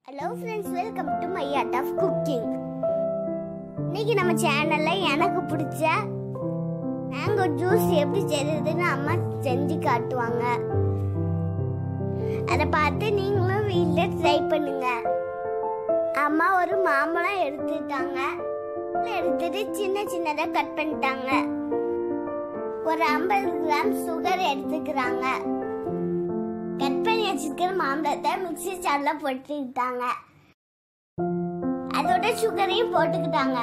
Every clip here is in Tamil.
hello friends welcome to my art of cooking இன்னைக்கு நம்ம சேனல்ல எனக்கு பிடிச்ச மேங்கோ ஜூஸ் எப்படி செய்யறதுன்னு அம்மா செஞ்சு காட்டுவாங்க அதை பார்த்து நீங்களும் வீட்டில் ட்ரை பண்ணுங்க அம்மா ஒரு மாம்பழம் எடுத்துட்டாங்க எடுத்துட்டு சின்ன சின்னதாக கட் பண்ணிட்டாங்க ஒரு ஐம்பது கிராம் சுகர் எடுத்துக்கிறாங்க கட் பண்ணி வச்சிருக்கிற மாம்பழத்தை மிக்ஸி ஜார்ல போட்டுக்கிட்டாங்க அதோட சுகரையும் போட்டுக்கிட்டாங்க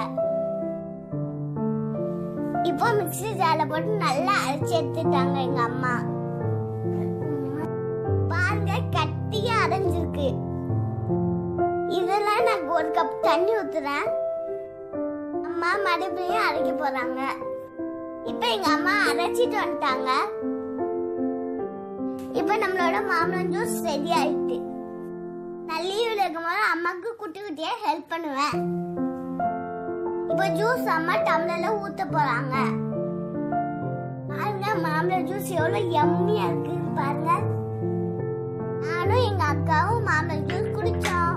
இப்போ மிக்ஸி ஜார்ல போட்டு நல்லா அரைச்சி எடுத்துட்டாங்க எங்க அம்மா பாருங்க கட்டியா அரைஞ்சிருக்கு இதெல்லாம் நான் ஒரு கப் தண்ணி ஊத்துறேன் அம்மா மறுபடியும் அரைக்க போறாங்க இப்போ எங்க அம்மா அரைச்சிட்டு வந்துட்டாங்க இப்போ நம்மளோட மாம்பழம் ஜூஸ் ரெடி ஆயிட்டு நான் லீவில் இருக்கும்போது அம்மாக்கு குட்டி குட்டியா ஹெல்ப் பண்ணுவேன் இப்போ ஜூஸ் அம்மா டம்ளர்ல ஊத்த போறாங்க பாருங்க மாம்பழம் ஜூஸ் எவ்வளவு எம்மியா இருக்கு பாருங்க நானும் எங்க அக்காவும் மாம்பழம் ஜூஸ் குடிச்சோம்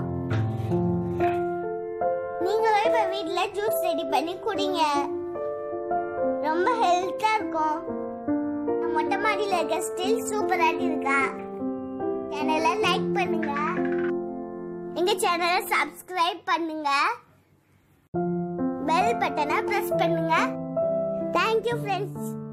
நீங்களும் இப்ப வீட்ல ஜூஸ் ரெடி பண்ணி குடிங்க ரொம்ப ஹெல்த்தா இருக்கும் நான் மொட்டை மாடியில இருக்க ஸ்டில் சூப்பரா இருக்கா சேனலை லைக் பண்ணுங்க எங்க சேனலை சப்ஸ்கிரைப் பண்ணுங்க பெல் பட்டனை பிரஸ் பண்ணுங்க தேங்க்யூ ஃப்ரெண்ட்ஸ்